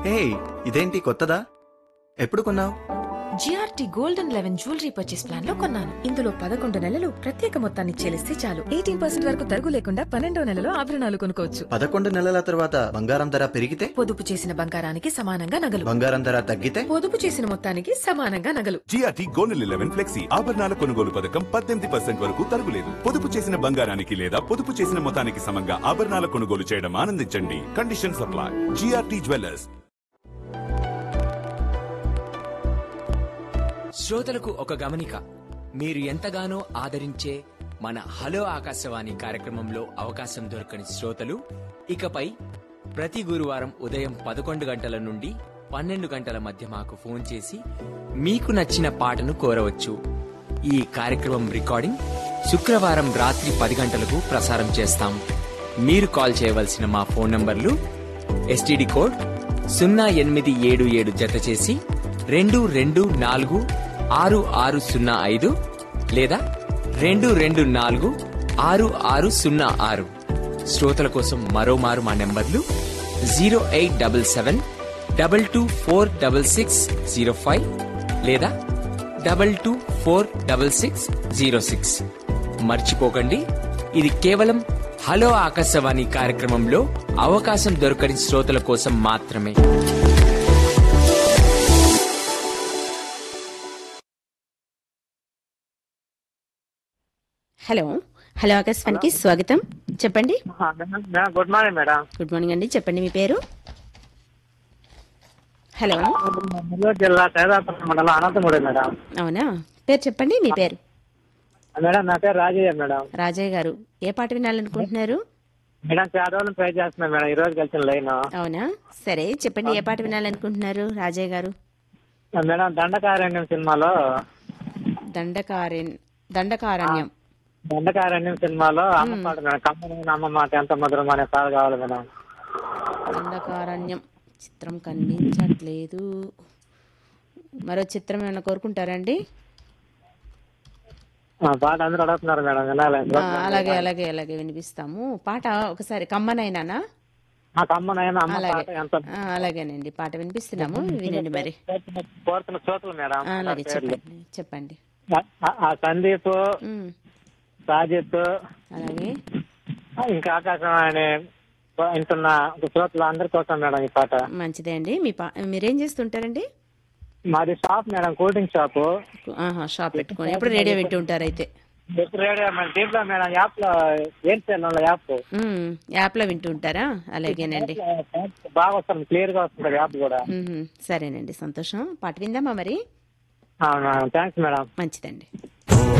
హే ఇదేంటి కొత్తదా ఎప్పుడు కొన్నావు GRT golden eleven jewellery purchase plan లో కొన్నాను ఇందులో పదకొండు నెలలు ప్రత్యేక మొత్తాన్ని చెల్లిస్తే చాలు ఎయిటీన్ పర్సెంట్ వరకు తరుగు లేకుండా పన్నెండో నెలలో ఆభరణాలు కొనుక్కోవచ్చు పదకొండు నెలల తర్వాత బంగారం ధర పెరిగితే పొదుపు చేసిన బంగారానికి సమానంగా నగలు బంగారం ధర తగ్గితే పొదుపు చేసిన మొత్తానికి సమానంగా నగలు జిఆర్టీ గోల్డెన్ లెవెన్ ఫ్లెక్సీ ఆభరణాల కొనుగోలు పథకం పద్దెనిమిది పర్సెంట్ వరకు తరుగులేదు పొదుపు చేసిన బంగారానికి లేదా పొదుపు చేసిన మొత్తానికి సమంగా ఆభరణాల కొనుగోలు చేయడం ఆనందించండి కండిషన్ సప్లై జిఆర్టీ జ్యువెలర్స్ శ్రోతలకు ఒక గమనిక మీరు ఎంతగానో ఆదరించే మన హలో ఆకాశవాణి కార్యక్రమంలో అవకాశం దొరకని శ్రోతలు ఇకపై ప్రతి గురువారం ఉదయం పదకొండు గంటల నుండి పన్నెండు గంటల మధ్య మాకు ఫోన్ చేసి మీకు నచ్చిన పాటను కోరవచ్చు ఈ కార్యక్రమం రికార్డింగ్ శుక్రవారం రాత్రి పది గంటలకు ప్రసారం చేస్తాం మీరు కాల్ చేయవలసిన మా ఫోన్ నంబర్లు ఎస్టీడీ కోడ్ సున్నా ఎనిమిది ఏడు ఏడు జత చేసి రెండు రెండు నాలుగు ఆరు ఆరు సున్నా ఐదు లేదా రెండు రెండు నాలుగు ఆరు ఆరు సున్నా ఆరు శ్రోతల కోసం మరోమారు మా నెంబర్లు zero eight double seven double two four double six zero five లేదా double two four double six zero six మర్చిపోకండి ఇది కేవలం హలో ఆకాశవాణి కార్యక్రమంలో అవకాశం దొరకని శ్రోతల కోసం మాత్రమే హలో హలో ఆకాశవానికి స్వాగతం చెప్పండి madam good morning madam good morning అండి చెప్పండి మీ పేరు హలో నెల్లూరు జిల్లా సైదాపురం మండలం అనంతముడి మేడం అవునా పేరు చెప్పండి మీ పేరు మేడం నా పేరు రాజయ్య మేడం రాజయ్య గారు ఏ పాట వినాలనుకుంటున్నారు మేడం చాలా రోజులు ట్రై చేస్తున్నాం మేడం ఈ రోజు కలిసిన లైన్ అవునా సరే చెప్పండి ఏ పాట వినాలనుకుంటున్నారు రాజయ్య గారు మేడం దండకారణ్యం సినిమాలో దండకారణ్యం దండకారణ్యం దండకారణ్యం సినిమాలో అమ్మ పాట మేడం కమ్మనైన అమ్మ మాట ఎంత మధురం అనే పాట కావాలి మేడం దండకారణ్యం చిత్రం కనిపించట్లేదు మరో చిత్రం ఏమైనా కోరుకుంటారండి ఆ పాట అందరూ అడుగుతున్నారు మేడం వినాలి ఆ, అలాగే అలాగే అలాగే వినిపిస్తాము పాట ఒకసారి కమ్మనైనానా ఆ కమ్మనైన అమ్మ అలాగే పాట ఎంత ఆ, అలాగేనండి పాట వినిపిస్తున్నాము వినండి మరి కోరుతున్న శ్రోతలు మేడం ఆ, అలాగే నా పేర్లు. చెప్పండి చెప్పండి ఆ- ఆ- ఆ సందీప్ ఉమ్, సాజిత్ అలాగే ఇంకా ఆకాశం అనే వింటున్న శ్రోతలు అందరి కోసం మేడం ఈ పాట మంచిదే అండి మీ పా మీరేం చేస్తుంటారండి మాది shop madam cool drink shop ఆహా షాప్ పెట్టుకొని ఎప్పుడు రేడియో వింటూ ఉంటారు అయితే ఎప్పుడు రేడియో మన దీంట్లో మేడం యాప్ లో ఏం చేయాలి యాప్ ఉమ్, యాప్లో వింటూ ఉంటారా అలాగేనండి బాగా వస్తుంది క్లియర్ గా వస్తుంది యాప్ కూడా ఉహుం, సరేనండి సంతోషం పాట విందామా మరి థ్యాంక్స్ మేడం మంచిదండి